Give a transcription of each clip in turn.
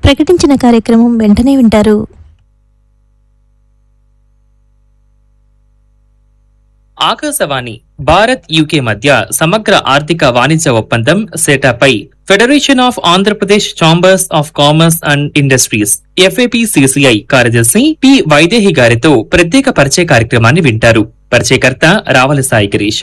ప్రకటించిన కార్యక్రమం వెంటనే వింటారు ఆకాశవాణి భారత్ యూకే మధ్య సమగ్ర ఆర్థిక వాణిజ్య ఒప్పందం సెటాపై federation of Andhra Pradesh chambers of commerce and industries FAPCCI కార్యదర్శి పి వైదేహి గారితో ప్రత్యేక పరిచయ కార్యక్రమాన్ని వింటారు పరిచయకర్త రావల సాయి గిరీష్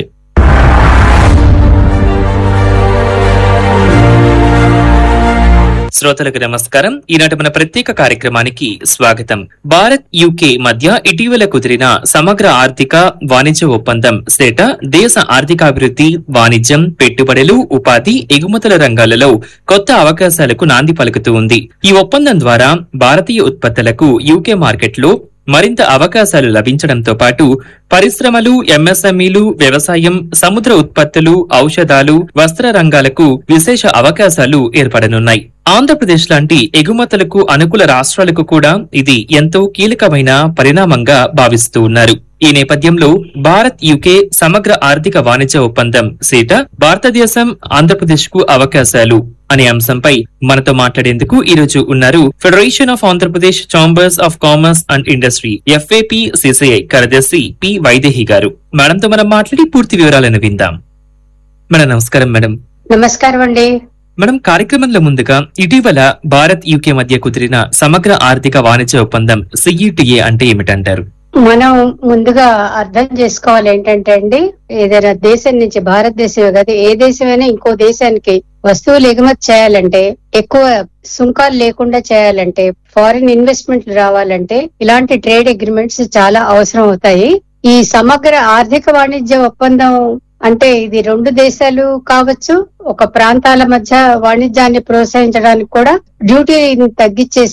శ్రోతలకు నమస్కారం ఈనాటి మన ప్రత్యేక కార్యక్రమానికి స్వాగతం భారత్ యూకే మధ్య ఇటీవల కుదిరిన సమగ్ర ఆర్థిక వాణిజ్య ఒప్పందం సేట దేశ ఆర్థికాభివృద్ధి వాణిజ్యం పెట్టుబడులు ఉపాధి ఎగుమతుల రంగాలలో కొత్త అవకాశాలకు నాంది పలుకుతూ ఉంది ఈ ఒప్పందం ద్వారా భారతీయ ఉత్పత్తులకు యూకే మార్కెట్లో మరింత అవకాశాలు లభించడంతో పాటు పరిశ్రమలు ఎంఎస్ఎంఈలు వ్యవసాయం సముద్ర ఉత్పత్తులు ఔషధాలు వస్త్ర రంగాలకు విశేష అవకాశాలు ఏర్పడనున్నాయి ఆంధ్రప్రదేశ్ లాంటి ఎగుమతులకు అనుకూల రాష్ట్రాలకు కూడా ఇది ఎంతో కీలకమైన పరిణామంగా భావిస్తూ ఉన్నారు ఈ నేపథ్యంలో భారత్ యూకే సమగ్ర ఆర్థిక వాణిజ్య ఒప్పందం సీట భారతదేశం ఆంధ్రప్రదేశ్ కు అవకాశాలు అనే అంశంపై మనతో మాట్లాడేందుకు ఈ రోజు ఉన్నారు federation of Andhra Pradesh chambers of commerce and industry FAP CCI కార్యదర్శి పి వైదేహి గారు మేడంతో మనం మాట్లాడి పూర్తి వివరాలను విందాం మేడం నమస్కారం మేడం నమస్కారం అండి మేడం కార్యక్రమంలో ముందుగా ఇటీవల భారత్ యూకే మధ్య కుదిరిన సమగ్ర ఆర్థిక వాణిజ్య ఒప్పందం సిఈటిఏ అంటే ఏమిటంటారు మనం ముందుగా అర్థం చేసుకోవాలి ఏంటంటే అండి ఏదైనా దేశం నుంచి భారతదేశమే కాదు ఏ దేశమైనా ఇంకో దేశానికి వస్తువులు ఎగుమతి చేయాలంటే ఎక్కువ సుంకాలు లేకుండా చేయాలంటే ఫారిన్ ఇన్వెస్ట్మెంట్లు రావాలంటే ఇలాంటి ట్రేడ్ అగ్రిమెంట్స్ చాలా అవసరం అవుతాయి ఈ సమగ్ర ఆర్థిక వాణిజ్య ఒప్పందం అంటే ఇది రెండు దేశాలు కావచ్చు ఒక ప్రాంతాల మధ్య వాణిజ్యాన్ని ప్రోత్సహించడానికి కూడా డ్యూటీని తగ్గించేసి